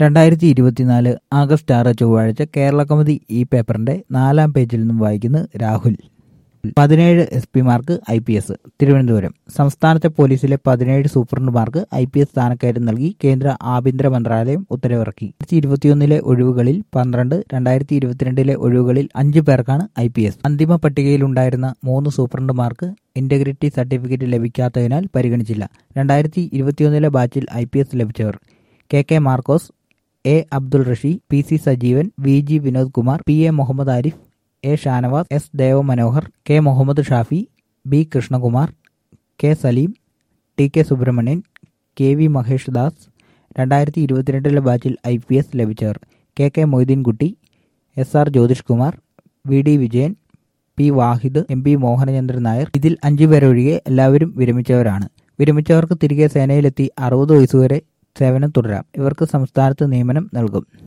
രണ്ടായിരത്തി ഇരുപത്തിനാല് ആഗസ്റ്റ് ആറ് ചൊവ്വാഴ്ച കേരള കൗമുദി ഈ പേപ്പറിന്റെ നാലാം പേജിൽ നിന്നും വായിക്കുന്നു രാഹുൽ പതിനേഴ് എസ് പിമാർക്ക് ഐ പി എസ് തിരുവനന്തപുരം സംസ്ഥാനത്തെ പോലീസിലെ പതിനേഴ് സൂപ്രണ്ടുമാർക്ക് ഐ പി എസ് സ്ഥാനക്കയറ്റം നൽകി കേന്ദ്ര ആഭ്യന്തര മന്ത്രാലയം ഉത്തരവിറക്കി രണ്ടായിരത്തി ഇരുപത്തിയൊന്നിലെ ഒഴിവുകളിൽ പന്ത്രണ്ട് രണ്ടായിരത്തി ഇരുപത്തിരണ്ടിലെ ഒഴിവുകളിൽ അഞ്ച് പേർക്കാണ് ഐ പി എസ് അന്തിമ പട്ടികയിലുണ്ടായിരുന്ന മൂന്ന് സൂപ്രണ്ടുമാർക്ക് ഇന്റഗ്രിറ്റി സർട്ടിഫിക്കറ്റ് ലഭിക്കാത്തതിനാൽ പരിഗണിച്ചില്ല രണ്ടായിരത്തി ഇരുപത്തിയൊന്നിലെ ബാച്ചിൽ ഐ പി എസ് ലഭിച്ചവർ K K Markose A Abdul Rashi P C Sajeevan V G Vinod Kumar P A Muhammad Arif A Shanavas S Deva Manohar K Muhammad Shafi B Krishnakumar K Saleem T K Subramanian K V Mahesh Das രണ്ടായിരത്തി ഇരുപത്തിരണ്ടിലെ ബാച്ചിൽ ഐ പി എസ് ലഭിച്ചവർ K K Moideenkutty S R Jyothish Kumar V D Vijayan P Wahid M P Mohanachandran Nair ഇതിൽ അഞ്ചു പേരൊഴികെ എല്ലാവരും വിരമിച്ചവരാണ് വിരമിച്ചവർക്ക് തിരികെ സേനയിലെത്തി അറുപത് വയസ്സുവരെ സേവനം തുടരാം ഇവർക്ക് സംസ്ഥാനത്ത് നിയമനം നൽകും